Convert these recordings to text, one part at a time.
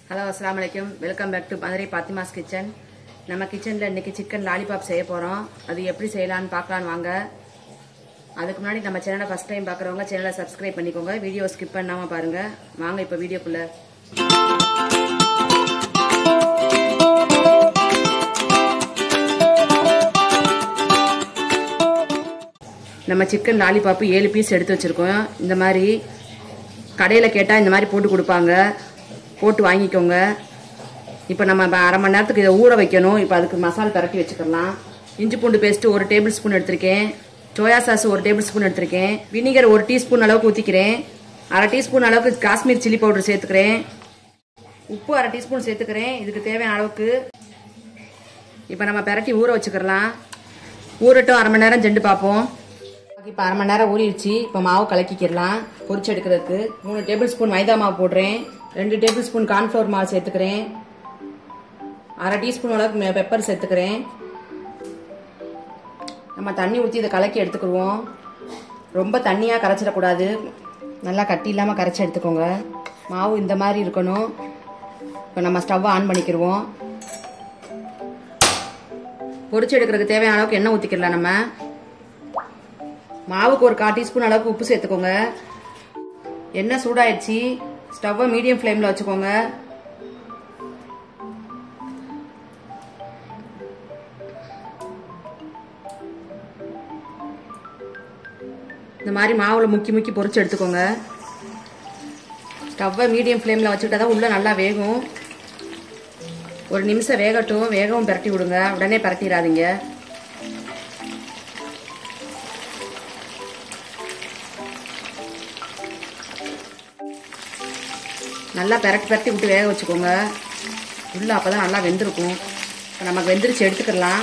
hello அஸ்லாம் வலைக்கம் welcome back to Madurai Fatima's kitchen நம்ம கிச்சனில் இன்னைக்கு சிக்கன் லாலிபாப் செய்ய போகிறோம் அது எப்படி செய்யலான்னு பார்க்கலான்னு வாங்க அதுக்கு முன்னாடி நம்ம சேனலை ஃபஸ்ட் டைம் பார்க்குறவங்க சேனலை சப்ஸ்கிரைப் பண்ணிக்கோங்க வீடியோ ஸ்கிப் பண்ணாமல் பாருங்கள் வாங்க இப்போ வீடியோக்குள்ளே நம்ம சிக்கன் லாலிபாப்பு ஏழு பீஸ் எடுத்து வச்சுருக்கோம் இந்த மாதிரி கடையில் கேட்டால் இந்த மாதிரி போட்டு கொடுப்பாங்க போட்டு வாங்கிக்கோங்க இப்போ நம்ம இப்ப அரை மணி நேரத்துக்கு இதை ஊற வைக்கணும் இப்போ அதுக்கு மசாலா பரட்டி வச்சுக்கலாம் இஞ்சி பூண்டு பேஸ்ட்டு ஒரு டேபிள் ஸ்பூன் எடுத்திருக்கேன் சோயா சாஸ் ஒரு டேபிள் ஸ்பூன் எடுத்திருக்கேன் வினிகர் ஒரு டீஸ்பூன் அளவுக்கு ஊற்றிக்கிறேன் அரை டீஸ்பூன் அளவுக்கு காஷ்மீர் சில்லி பவுடர் சேர்த்துக்கிறேன் உப்பு அரை டீஸ்பூன் சேர்த்துக்கிறேன் இதுக்கு தேவையான அளவுக்கு இப்போ நம்ம பெரட்டி ஊற வச்சுக்கிறலாம் ஊறட்டும் அரை மணி நேரம் ஜெண்டு பார்ப்போம் இப்போ அரை மணி நேரம் ஊறிடுச்சு இப்போ மாவு கலக்கிக்கிடலாம் பொரிச்சு எடுக்கிறதுக்கு மூணு டேபிள் ஸ்பூன் மைதா மாவு போடுறேன் ரெண்டு டேபிள் ஸ்பூன் கார்ன்ஃப்ளவர் மாவு சேர்த்துக்கிறேன் அரை டீஸ்பூன் அளவுக்கு பெப்பர் சேர்த்துக்கிறேன் நம்ம தண்ணி ஊற்றி இதை கலக்கி எடுத்துக்கிடுவோம் ரொம்ப தண்ணியாக கரைச்சிடக்கூடாது நல்லா கட்டி இல்லாமல் கரைச்சி எடுத்துக்கோங்க மாவு இந்த மாதிரி இருக்கணும் இப்போ நம்ம ஸ்டவ்வை ஆன் பண்ணிக்கிடுவோம் பொரிச்சு எடுக்கிறதுக்கு தேவையான அளவுக்கு எண்ணெய் ஊற்றிக்கிடலாம் நம்ம மாவுக்கு ஒரு கால் டீஸ்பூன் அளவுக்கு உப்பு சேர்த்துக்கோங்க எண்ணெய் சூடாயிடுச்சு ஸ்டவ்வை மீடியம் ஃப்ளேமில் வச்சுக்கோங்க இந்த மாதிரி மாவில் முக்கி முக்கி பொரிச்சு எடுத்துக்கோங்க ஸ்டவ்வை மீடியம் ஃப்ளேமில் வச்சுக்கிட்டா தான் உள்ளே நல்லா வேகும் ஒரு நிமிஷம் வேகட்டும் வேகவும் பரட்டி விடுங்க உடனே பரட்டிடாதீங்க நல்லா பெரட்டி பெரட்டி விட்டு வேக வச்சுக்கோங்க உள்ள அப்போ தான் நல்லா வெந்திருக்கும் இப்போ நமக்கு வெந்திரிச்சு எடுத்துக்கிடலாம்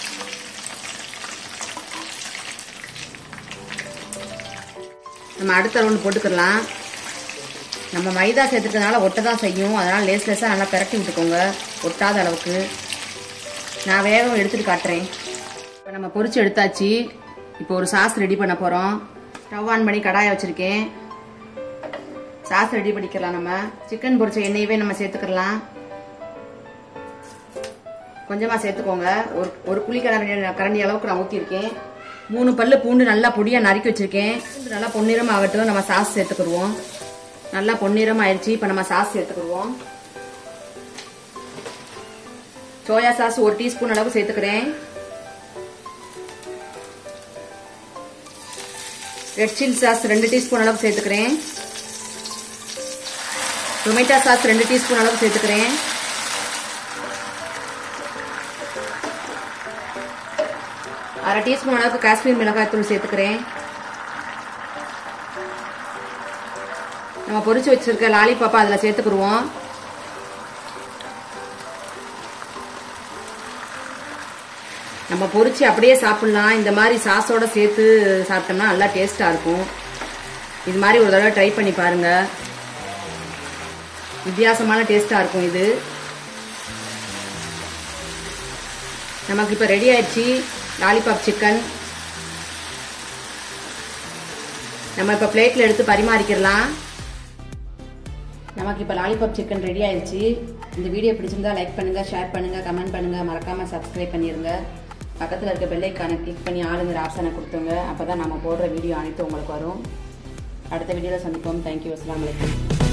நம்ம அடுத்த ரவுண்டு போட்டுக்கிடலாம் நம்ம மைதா சேர்த்துக்கிறதுனால ஒட்ட தான் செய்யும் அதனால் லேஸ் லேஸாக நல்லா பெரட்டி விட்டுக்கோங்க ஒட்டாத அளவுக்கு நான் வேகம் எடுத்துகிட்டு காட்டுறேன் இப்போ நம்ம பொரிச்சு எடுத்தாச்சு இப்போ ஒரு சாஸ் ரெடி பண்ண போகிறோம் ஸ்டவ் ஆன் பண்ணி கடாயை வச்சுருக்கேன் சாஸ் ரெடி பண்ணிக்கலாம் நம்ம சிக்கன் பொரிச்ச எண்ணெயவே நம்ம சேர்த்துக்கலாம் கொஞ்சமாக சேர்த்துக்கோங்க ஒரு ஒரு புளி கரண்டி கரண்டி அளவுக்கு நான் ஊற்றிருக்கேன் மூணு பல்லு பூண்டு நல்லா பொடியாக நறுக்கி வச்சுருக்கேன் பூண்டு நல்லா பொன்னிறம் ஆகட்டும் நம்ம சாஸ் சேர்த்துக்கிடுவோம் நல்லா பொன்னிறம் ஆயிடுச்சு இப்போ நம்ம சாஸ் சேர்த்துக்கிடுவோம் சோயா சாஸ் ஒரு டீஸ்பூன் அளவுக்கு சேர்த்துக்கிறேன் ரெட் சில்லி சாஸ் ரெண்டு டீஸ்பூன் அளவுக்கு சேர்த்துக்கிறேன் டொமேட்டோ சாஸ் ரெண்டு டீஸ்பூன் அளவுக்கு சேர்த்துக்கிறேன் அரை டீஸ்பூன் அளவுக்கு காஷ்மீர் மிளகாய் தூள் சேர்த்துக்கிறேன் நம்ம பொரிச்சு வச்சிருக்க லாலிபாப்பா அதில் சேர்த்துக்குருவோம் நம்ம பொரிச்சு அப்படியே சாப்பிட்லாம் இந்த மாதிரி சாஸோட சேர்த்து சாப்பிட்டோம்னா நல்லா டேஸ்ட்டாக இருக்கும் இது மாதிரி ஒரு தடவை ட்ரை பண்ணி பாருங்க வித்தியாசமான டேஸ்ட்டாக இருக்கும் இது நமக்கு இப்போ ரெடி ஆயிடுச்சு லாலிபாப் சிக்கன் நம்ம இப்போ பிளேட்டில் எடுத்து பரிமாறிக்கிடலாம் நமக்கு இப்போ லாலிபாப் சிக்கன் ரெடி ஆயிடுச்சு இந்த வீடியோ பிடிச்சிருந்தா லைக் பண்ணுங்கள் ஷேர் பண்ணுங்கள் கமெண்ட் பண்ணுங்கள் மறக்காமல் சப்ஸ்கிரைப் பண்ணிடுங்க பக்கத்தில் இருக்க பெல்லைக்கான கிளிக் பண்ணி ஆளுங்கிற ஆப்ஷனை கொடுத்துங்க அப்போ தான் நம்ம போடுற வீடியோ அனைத்து உங்களுக்கு வரும் அடுத்த வீடியோவில் சந்திப்போம் தேங்க்யூ அஸ்லாம் வலைக்கம்